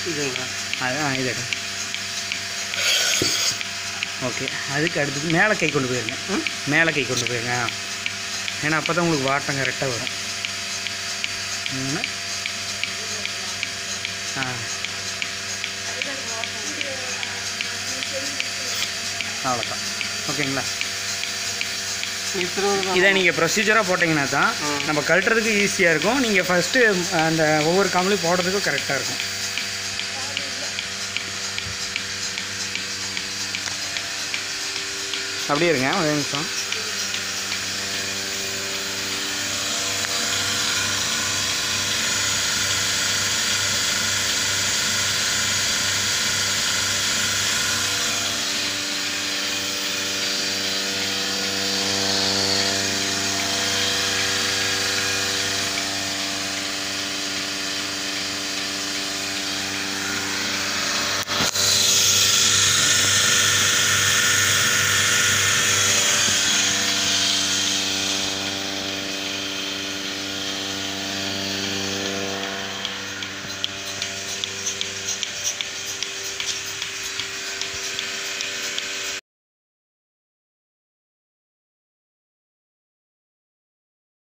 இதுங்களா அதான் இது எடு. ஓகே அதுக்கு அடுத்தது மேலே கை கொண்டு போயிருங்க ம்? மேலே கை கொண்டு போயிருங்க ஆ. ஏன்னா அப்போ தான் உங்களுக்கு வாட்டம் கரெக்டாக வரும் மூணு ஆ அவ்வளோதான் ஓகேங்களா நிறுத்துறது தான் இதை நீங்கள் ப்ரொசீஜராக போட்டிங்கன்னா தான் ம். நம்ம கழட்டுறதுக்கு ஈஸியாக இருக்கும் நீங்கள் ஃபஸ்ட்டு அந்த ஒவ்வொரு காமலையும் போடுறதுக்கும் கரெக்டாக இருக்கும் அப்படியே இருங்க ஒரு நிமிஷம்